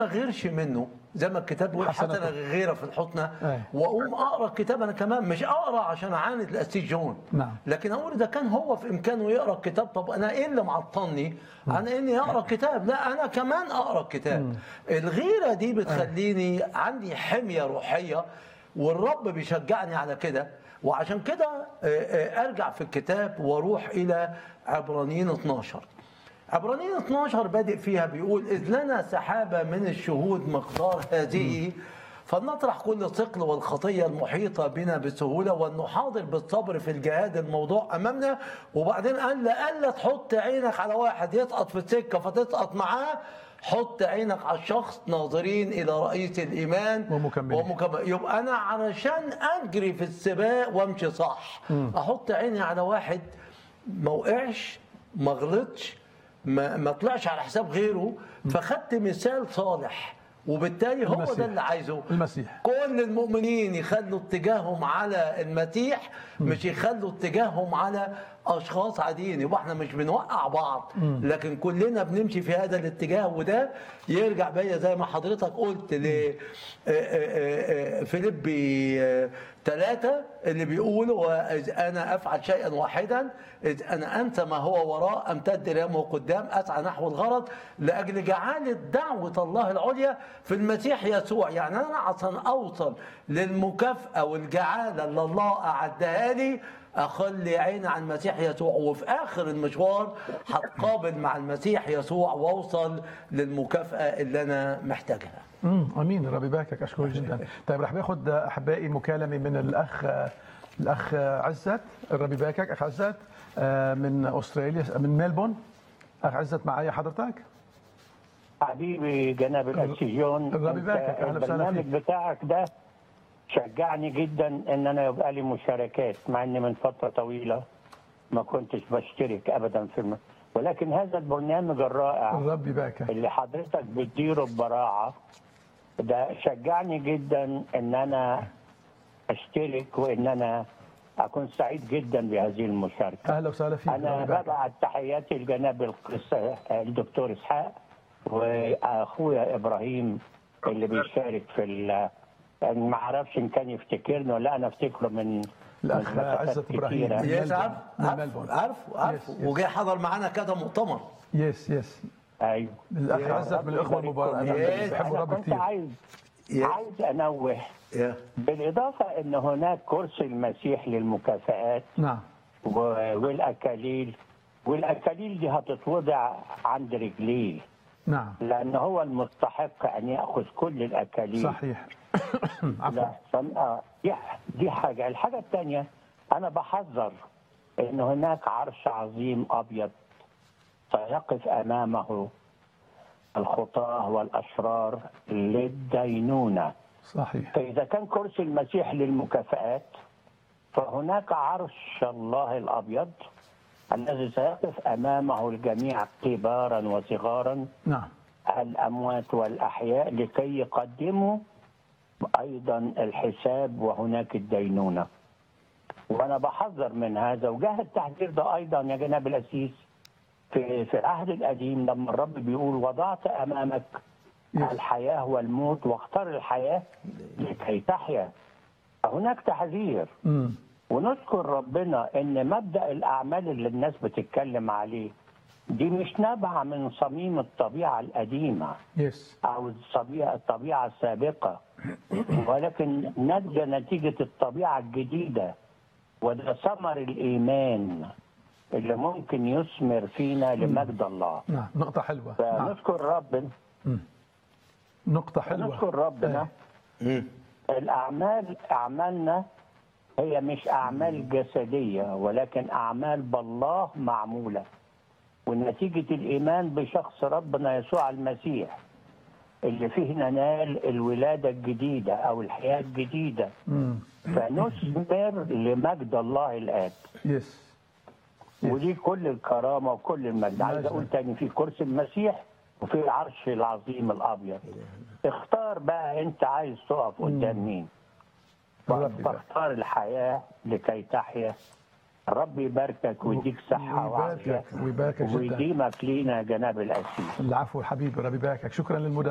غيرش منه زي ما الكتاب بيقول حسنة. حسنة غيره في الحسنى أي. واقوم اقرا الكتاب انا كمان مش اقرا عشان اعاند الاسيس جون نعم. لكن اقول اذا كان هو في امكانه يقرا الكتاب طب انا ايه اللي معطلني عن اني اقرا الكتاب لا انا كمان اقرا الكتاب الغيره دي بتخليني عندي حميه روحيه والرب بيشجعني على كده وعشان كده آه، آه، ارجع في الكتاب واروح الى عبرانيين 12 عبرانيين 12 بادئ فيها بيقول إذ لنا سحابة من الشهود مقدار هذه فلنطرح كل ثقل والخطية المحيطة بنا بسهولة ولنحاضر بالصبر في الجهاد الموضوع أمامنا وبعدين قال لألا تحط عينك على واحد يسقط في السكة فتسقط معاه حط عينك على الشخص ناظرين إلى رئيس الإيمان ومكمله. ومكمل يبقى أنا علشان أجري في السباق وأمشي صح أحط عيني على واحد ما وقعش ما غلطش ما, ما طلعش على حساب غيره فخدت مثال صالح وبالتالي هو المسيح. ده اللي عايزه المسيح. كل المؤمنين يخلوا اتجاههم على المسيح مش يخلوا اتجاههم على اشخاص عاديين يبقى احنا مش بنوقع بعض لكن كلنا بنمشي في هذا الاتجاه وده يرجع بيا زي ما حضرتك قلت ل آه، آه، آه، فيليبي ثلاثة اللي بيقولوا وإذ أنا أفعل شيئا واحدا إذ أنا أنسى ما هو وراء أمتد رامه قدام أسعى نحو الغرض لأجل جعالة دعوة الله العليا في المسيح يسوع يعني أنا عشان أوصل للمكافأة والجعالة اللي الله أعدها لي أخلي عيني على المسيح يسوع وفي آخر المشوار هتقابل مع المسيح يسوع وأوصل للمكافأة اللي أنا محتاجها امم امين ربي يباركك اشكرك جدا طيب رح باخد احبائي مكالمه من الاخ الاخ عزت ربي يباركك اخ عزت آه، من استراليا من ميلبورن اخ عزت معايا حضرتك حبيبي جناب الاسيجون الرب أنت يباركك، أهلا وسهلا البرنامج فيك. بتاعك ده شجعني جدا ان انا يبقى لي مشاركات مع اني من فتره طويله ما كنتش بشترك ابدا في الم... ولكن هذا البرنامج الرائع الرب يباركك اللي حضرتك بتديره ببراعه ده شجعني جدا ان انا اشترك وان انا اكون سعيد جدا بهذه المشاركه اهلا وسهلا فيك انا ربي يباركك. ببعت تحياتي لجناب القس الدكتور اسحاق واخويا ابراهيم اللي بيشارك في ال يعني ما اعرفش ان كان يفتكرني ولا انا افتكره من الأخ من مسافات عزت إبراهيم. كتيرة. من يس ملبورن. عارف من عارف ملبورن. عارف عارف يس، يس. وجاي حضر معانا كذا مؤتمر يس يس ايوه الاخ يا عزت من الاخوه المبارك يس. انا بحبه انا ربي كنت كثير عايز يس. عايز انوه يا بالاضافه ان هناك كرسي المسيح للمكافآت نعم و- والاكاليل والاكاليل دي هتتوضع عند رجليه نعم لان هو المستحق ان ياخذ كل الاكاليل صحيح عفوا لا فم- آه، دي دي حاجه الحاجه الثانيه انا بحذر ان هناك عرش عظيم ابيض سيقف امامه الخطاه والاشرار للدينونه صحيح فاذا كان كرسي المسيح للمكافآت فهناك عرش الله الابيض الذي سيقف امامه الجميع كبارا وصغارا نعم الأموات والأحياء لكي يقدموا أيضا الحساب وهناك الدينونة وأنا بحذر من هذا وجاه التحذير ده أيضا يا جناب الأسيس في, في العهد القديم لما الرب بيقول وضعت أمامك Yes. الحياة والموت واختار الحياة لكي تحيا هناك تحذير امم ونشكر ربنا ان مبدا الاعمال اللي الناس بتتكلم عليه دي مش نابعه من صميم الطبيعه القديمه يس او الطبيعه الطبيعه السابقه ولكن ناتجه نتيجه الطبيعه الجديده وده ثمر الايمان اللي ممكن يثمر فينا لمجد الله نعم نقطة حلوة نعم فنشكر ربنا نقطة حلوة نشكر ربنا إيه. الأعمال أعمالنا هي مش أعمال جسدية ولكن أعمال بالله معمولة ونتيجة الإيمان بشخص ربنا يسوع المسيح اللي فيه ننال الولادة الجديدة أو الحياة الجديدة امم فنثمر لمجد الله الآب يس ودي كل الكرامة وكل المجد عايز أقول تاني في كرسي المسيح وفي العرش العظيم الأبيض اختار بقى أنت عايز تقف قدام مين الرب يبارك. فاختار الحياة لكي تحيا الرب يباركك ويديك صحة وعافية ويباركك ويباركك جدا ويديمك لينا جناب الأسيس العفو حبيبي ربي يباركك شكرا للمداخلة